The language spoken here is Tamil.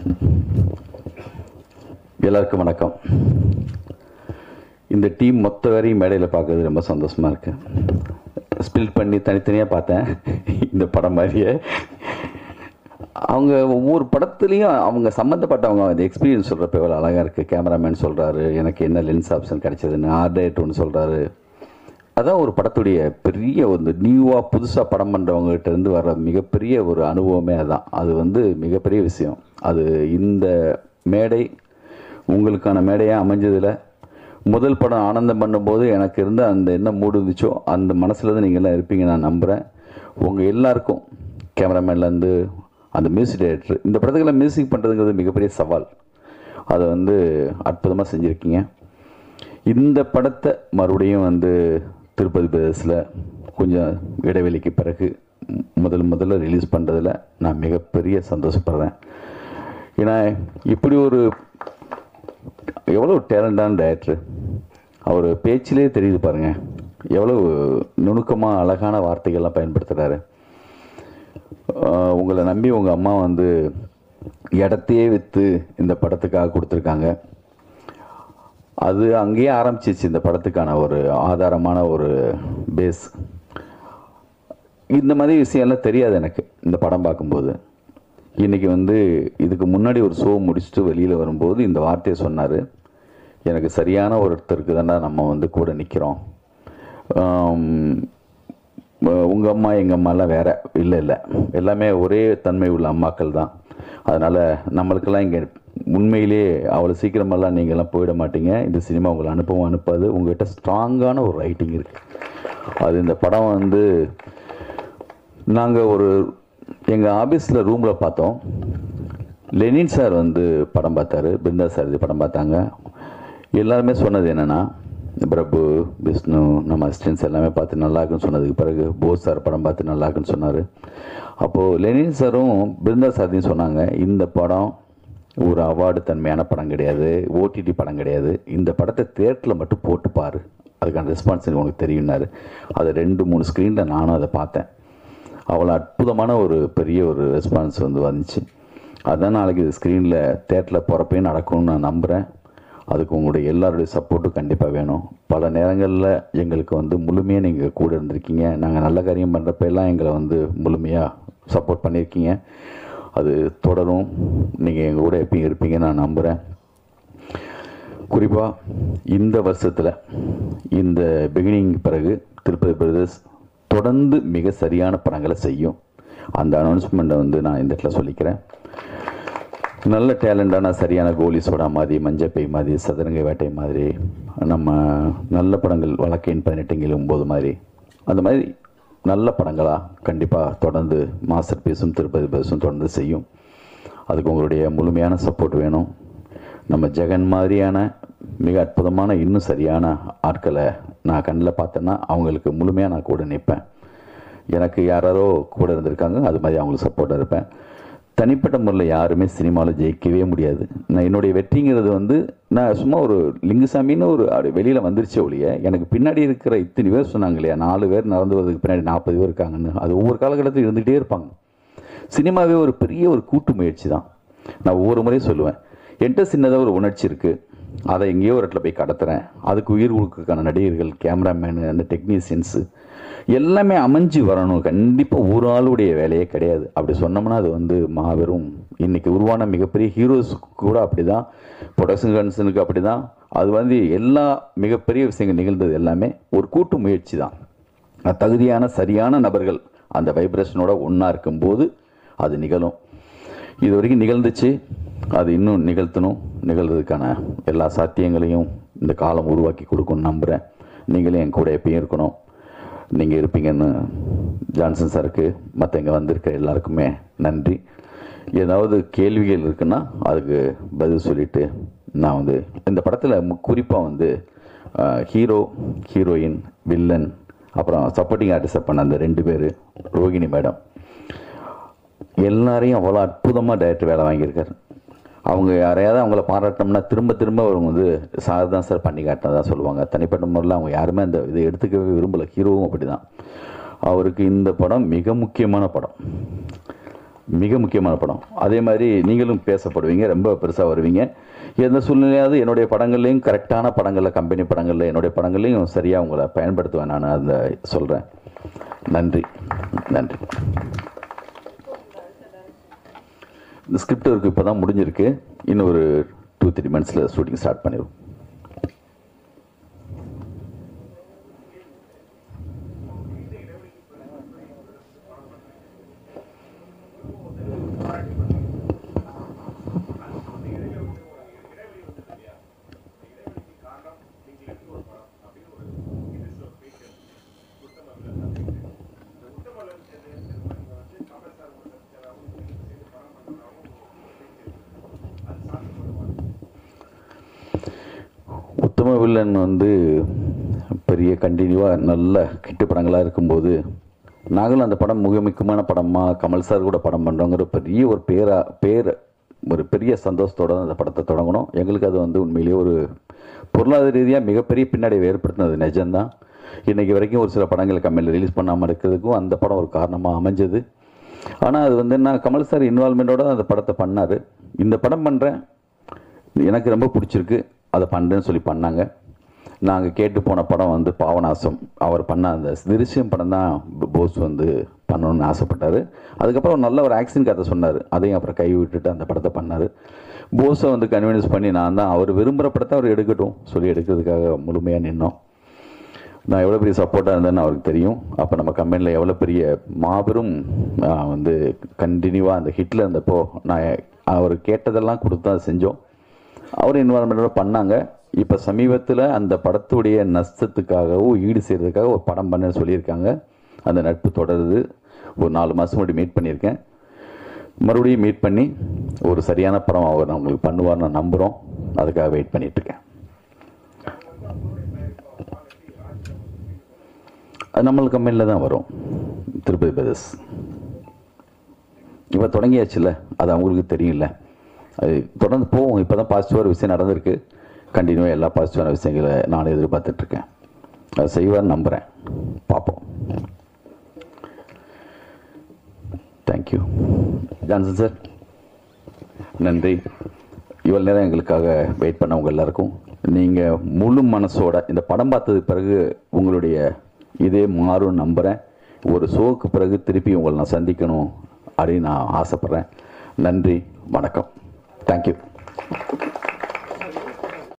எல்லாருக்கும் வணக்கம் இந்த டீம் மொத்த வரையும் மேடையில் பார்க்கறது ரொம்ப சந்தோஷமாக இருக்கு ஸ்பில் பண்ணி தனித்தனியாக பார்த்தேன் இந்த படம் மாதிரியே அவங்க ஒவ்வொரு படத்துலையும் அவங்க சம்மந்தப்பட்டவங்க அந்த எக்ஸ்பீரியன்ஸ் சொல்கிறப்ப எவ்வளோ அழகாக இருக்குது கேமராமேன் சொல்கிறாரு எனக்கு என்ன லென்ஸ் ஆப்ஷன் கிடைச்சதுன்னு ஆர்ட் டேட் ஒன்று சொல்கிறாரு அதான் ஒரு படத்துடைய பெரிய ஒரு நியூவாக புதுசாக படம் பண்ணுறவங்ககிட்ட இருந்து வர மிகப்பெரிய ஒரு அனுபவமே அதான் அது வந்து மிகப்பெரிய விஷயம் அது இந்த மேடை உங்களுக்கான மேடையாக அமைஞ்சதில் முதல் படம் ஆனந்தம் பண்ணும்போது எனக்கு இருந்த அந்த என்ன மூடு இருந்துச்சோ அந்த மனசில் தான் நீங்கள் எல்லாம் இருப்பீங்க நான் நம்புகிறேன் உங்கள் எல்லாருக்கும் கேமராமேன்லேருந்து அந்த மியூசிக் டைரக்டர் இந்த படத்துக்கெல்லாம் மியூசிக் பண்ணுறதுங்கிறது மிகப்பெரிய சவால் அதை வந்து அற்புதமாக செஞ்சுருக்கீங்க இந்த படத்தை மறுபடியும் வந்து திருப்பதி பிரதேசில் கொஞ்சம் இடைவெளிக்கு பிறகு முதல் முதல்ல ரிலீஸ் பண்ணுறதுல நான் மிகப்பெரிய சந்தோஷப்படுறேன் ஏன்னா இப்படி ஒரு எவ்வளோ டேலண்டான டைரக்டர் அவர் பேச்சிலே தெரியுது பாருங்க எவ்வளோ நுணுக்கமாக அழகான வார்த்தைகள்லாம் பயன்படுத்துகிறாரு உங்களை நம்பி உங்கள் அம்மா வந்து இடத்தையே விற்று இந்த படத்துக்காக கொடுத்துருக்காங்க அது அங்கேயே ஆரம்பிச்சிச்சு இந்த படத்துக்கான ஒரு ஆதாரமான ஒரு பேஸ் இந்த மாதிரி விஷயம்லாம் தெரியாது எனக்கு இந்த படம் பார்க்கும்போது இன்றைக்கி வந்து இதுக்கு முன்னாடி ஒரு ஷோ முடிச்சுட்டு வெளியில் வரும்போது இந்த வார்த்தையை சொன்னார் எனக்கு சரியான ஒருத்தருக்கு தானே நம்ம வந்து கூட நிற்கிறோம் உங்கள் அம்மா எங்கள் அம்மாலாம் வேற இல்லை இல்லை எல்லாமே ஒரே தன்மை உள்ள அம்மாக்கள் தான் அதனால் நம்மளுக்கெல்லாம் இங்கே உண்மையிலே அவ்வளோ சீக்கிரமெல்லாம் நீங்கள்லாம் போயிட மாட்டீங்க இந்த சினிமா உங்களை அனுப்பவும் அனுப்பாது உங்கள்கிட்ட ஸ்ட்ராங்கான ஒரு ரைட்டிங் இருக்குது அது இந்த படம் வந்து நாங்கள் ஒரு எங்கள் ஆஃபீஸில் ரூமில் பார்த்தோம் லெனின் சார் வந்து படம் பார்த்தாரு பிருந்தா சார் இது படம் பார்த்தாங்க எல்லாருமே சொன்னது என்னென்னா பிரபு விஷ்ணு நம்ம அசிஸ்டன்ஸ் எல்லாமே பார்த்து நல்லா இருக்குன்னு சொன்னதுக்கு பிறகு போஸ் சார் படம் பார்த்து நல்லா இருக்குன்னு சொன்னார் அப்போது லெனின் சாரும் பிருந்தா சார்தையும் சொன்னாங்க இந்த படம் ஒரு அவார்டு தன்மையான படம் கிடையாது ஓடிடி படம் கிடையாது இந்த படத்தை தேட்டரில் மட்டும் போட்டு பாரு அதுக்கான ரெஸ்பான்ஸ் உனக்கு தெரியும்னாரு அதை ரெண்டு மூணு ஸ்க்ரீனில் நானும் அதை பார்த்தேன் அவ்வளோ அற்புதமான ஒரு பெரிய ஒரு ரெஸ்பான்ஸ் வந்து வந்துச்சு அதான் நாளைக்கு இது ஸ்க்ரீனில் தேட்டரில் போகிறப்பையும் நடக்கும்னு நான் நம்புகிறேன் அதுக்கு உங்களுடைய எல்லாருடைய சப்போர்ட்டும் கண்டிப்பாக வேணும் பல நேரங்களில் எங்களுக்கு வந்து முழுமையாக நீங்கள் கூட இருந்திருக்கீங்க நாங்கள் நல்ல காரியம் பண்ணுறப்ப எல்லாம் எங்களை வந்து முழுமையாக சப்போர்ட் பண்ணியிருக்கீங்க அது தொடரும் நீங்கள் எங்கள் கூட எப்பயும் இருப்பீங்கன்னு நான் நம்புகிறேன் குறிப்பாக இந்த வருஷத்தில் இந்த பிகினிங் பிறகு திருப்பதி பிரதர்ஸ் தொடர்ந்து மிக சரியான படங்களை செய்யும் அந்த அனௌன்ஸ்மெண்ட்டை வந்து நான் இந்த இடத்துல சொல்லிக்கிறேன் நல்ல டேலண்டான சரியான கோலி சோடா மாதிரி மஞ்சப்பை மாதிரி சதுரங்கை வேட்டை மாதிரி நம்ம நல்ல படங்கள் வழக்கையின் பதினெட்டுங்கில் ஒம்பது மாதிரி அந்த மாதிரி நல்ல படங்களாக கண்டிப்பாக தொடர்ந்து மாஸ்டர் பீஸும் திருப்பதி பீஸும் தொடர்ந்து செய்யும் அதுக்கு உங்களுடைய முழுமையான சப்போர்ட் வேணும் நம்ம ஜெகன் மாதிரியான மிக அற்புதமான இன்னும் சரியான ஆட்களை நான் கண்ணில் பார்த்தேன்னா அவங்களுக்கு முழுமையாக நான் கூட நிற்பேன் எனக்கு யாராரோ கூட இருந்திருக்காங்க அது மாதிரி அவங்களுக்கு சப்போர்ட்டாக இருப்பேன் தனிப்பட்ட முறையில் யாருமே சினிமாவில் ஜெயிக்கவே முடியாது நான் என்னுடைய வெற்றிங்கிறது வந்து நான் சும்மா ஒரு லிங்குசாமின்னு ஒரு அப்படி வெளியில் வந்துருச்சே ஒழிய எனக்கு பின்னாடி இருக்கிற இத்தனை பேர் சொன்னாங்க இல்லையா நாலு பேர் நடந்து வரதுக்கு பின்னாடி நாற்பது பேர் இருக்காங்கன்னு அது ஒவ்வொரு காலகட்டத்தில் இருந்துகிட்டே இருப்பாங்க சினிமாவே ஒரு பெரிய ஒரு கூட்டு முயற்சி தான் நான் ஒவ்வொரு முறையும் சொல்லுவேன் என்கிட்ட சின்னதாக ஒரு உணர்ச்சி இருக்குது அதை எங்கேயோ ஒரு இடத்துல போய் கடத்துறேன் அதுக்கு உயிர் கொடுக்கறதுக்கான நடிகர்கள் கேமராமேனு அந்த டெக்னீஷியன்ஸு எல்லாமே அமைஞ்சு வரணும் கண்டிப்பாக ஒரு ஆளுடைய வேலையே கிடையாது அப்படி சொன்னோம்னா அது வந்து மாபெரும் இன்னைக்கு உருவான மிகப்பெரிய ஹீரோஸ் கூட அப்படி தான் ப்ரொடக்ஷன் கன்சனுக்கு அப்படி தான் அது வந்து எல்லா மிகப்பெரிய விஷயங்கள் நிகழ்ந்தது எல்லாமே ஒரு கூட்டு முயற்சி தான் தகுதியான சரியான நபர்கள் அந்த வைப்ரேஷனோட ஒன்றா இருக்கும்போது அது நிகழும் இது வரைக்கும் நிகழ்ந்துச்சு அது இன்னும் நிகழ்த்தணும் நிகழ்றதுக்கான எல்லா சாத்தியங்களையும் இந்த காலம் உருவாக்கி கொடுக்கும்னு நம்புகிறேன் நீங்களும் என் கூட எப்பயும் இருக்கணும் நீங்கள் இருப்பீங்கன்னு ஜான்சன் சாருக்கு மற்ற இங்கே வந்திருக்க எல்லாருக்குமே நன்றி ஏதாவது கேள்விகள் இருக்குன்னா அதுக்கு பதில் சொல்லிட்டு நான் வந்து இந்த படத்தில் குறிப்பாக வந்து ஹீரோ ஹீரோயின் வில்லன் அப்புறம் சப்போர்ட்டிங் ஆர்டிஸ்ட் பண்ண அந்த ரெண்டு பேர் ரோகிணி மேடம் எல்லாரையும் அவ்வளோ அற்புதமாக டைரக்டர் வேலை வாங்கியிருக்காரு அவங்க யாரையாவது அவங்கள பாராட்டினோம்னா திரும்ப திரும்ப அவங்க வந்து சார் தான் சார் பண்ணி காட்டினதா சொல்லுவாங்க தனிப்பட்ட முறையில் அவங்க யாருமே அந்த இதை எடுத்துக்கவே விரும்பலை ஹீரோவும் அப்படி தான் அவருக்கு இந்த படம் மிக முக்கியமான படம் மிக முக்கியமான படம் அதே மாதிரி நீங்களும் பேசப்படுவீங்க ரொம்ப பெருசாக வருவீங்க எந்த சூழ்நிலையாவது என்னுடைய படங்கள்லையும் கரெக்டான படங்களில் கம்பெனி படங்களில் என்னுடைய படங்கள்லையும் சரியாக உங்களை பயன்படுத்துவேன் நான் அந்த சொல்கிறேன் நன்றி நன்றி இந்த ஸ்கிரிப்ட் ஒர்க் இப்போ தான் முடிஞ்சிருக்கு இன்னும் ஒரு டூ த்ரீ மந்த்ஸில் ஷூட்டிங் ஸ்டார்ட் பண்ணிடுவோம் உத்தம வில்லன் வந்து பெரிய கண்டினியூவாக நல்ல கிட்டு படங்களாக இருக்கும்போது நாங்களும் அந்த படம் மிக முக்கியமான படமாக கமல் சார் கூட படம் பண்ணுறோங்கிற பெரிய ஒரு பேரா பேர் ஒரு பெரிய சந்தோஷத்தோட தான் அந்த படத்தை தொடங்கணும் எங்களுக்கு அது வந்து உண்மையிலேயே ஒரு பொருளாதார ரீதியாக மிகப்பெரிய பின்னடைவை ஏற்படுத்தினது நிஜம்தான் இன்றைக்கி வரைக்கும் ஒரு சில படங்கள் கம்மியில் ரிலீஸ் பண்ணாமல் இருக்கிறதுக்கும் அந்த படம் ஒரு காரணமாக அமைஞ்சது ஆனால் அது வந்து என்ன கமல் சார் இன்வால்மெண்ட்டோட அந்த படத்தை பண்ணார் இந்த படம் பண்ணுறேன் எனக்கு ரொம்ப பிடிச்சிருக்கு அதை பண்ணுறேன்னு சொல்லி பண்ணாங்க நாங்கள் கேட்டு போன படம் வந்து பாவநாசம் அவர் பண்ண அந்த திருஷ்யம் படம் தான் போஸ் வந்து பண்ணணும்னு ஆசைப்பட்டார் அதுக்கப்புறம் நல்ல ஒரு ஆக்ஷன் கதை சொன்னார் அதையும் அப்புறம் கை விட்டுட்டு அந்த படத்தை பண்ணார் போஸை வந்து கன்வின்ஸ் பண்ணி நான் தான் அவர் விரும்புகிற படத்தை அவர் எடுக்கட்டும் சொல்லி எடுக்கிறதுக்காக முழுமையாக நின்னோம் நான் எவ்வளோ பெரிய சப்போர்ட்டாக இருந்தேன்னு அவருக்கு தெரியும் அப்போ நம்ம கம்பெனியில் எவ்வளோ பெரிய மாபெரும் ஆ, வந்து கண்டினியூவாக அந்த ஹிட்டில் இருந்தப்போ நான் அவர் கேட்டதெல்லாம் கொடுத்து தான் செஞ்சோம் அவர் இன்வால்மெண்ட்டோட பண்ணாங்க இப்போ சமீபத்தில் அந்த படத்துடைய நஷ்டத்துக்காகவோ ஈடு செய்கிறதுக்காக ஒரு படம் பண்ணேன்னு சொல்லியிருக்காங்க அந்த நட்பு தொடருது ஒரு நாலு மாதம் முன்னாடி மீட் பண்ணியிருக்கேன் மறுபடியும் மீட் பண்ணி ஒரு சரியான படம் அவர் நம்மளுக்கு பண்ணுவார் நான் நம்புகிறோம் அதுக்காக வெயிட் பண்ணிட்டு இருக்கேன் அது நம்மளுக்கு கம்பெனியில் தான் வரும் திருப்பதி பிரதர்ஸ் இப்போ தொடங்கியாச்சுல்ல அது அவங்களுக்கு தெரியல அது தொடர்ந்து போவோம் இப்போ தான் பாசிட்டிவான விஷயம் நடந்திருக்கு கண்டினியூவாக எல்லா பாசிட்டிவான விஷயங்களை நானும் எதிர்பார்த்துட்ருக்கேன் அது செய்வார்னு நம்புகிறேன் பார்ப்போம் தேங்க்யூ ஜான்சன் சார் நன்றி இவ்வளோ நேரம் எங்களுக்காக வெயிட் பண்ணவங்க எல்லாருக்கும் நீங்கள் முழு மனசோட இந்த படம் பார்த்ததுக்கு பிறகு உங்களுடைய இதே மாறும் நம்புகிறேன் ஒரு ஷோவுக்கு பிறகு திருப்பி உங்களை நான் சந்திக்கணும் அப்படின்னு நான் ஆசைப்பட்றேன் நன்றி வணக்கம் தேங்க்யூ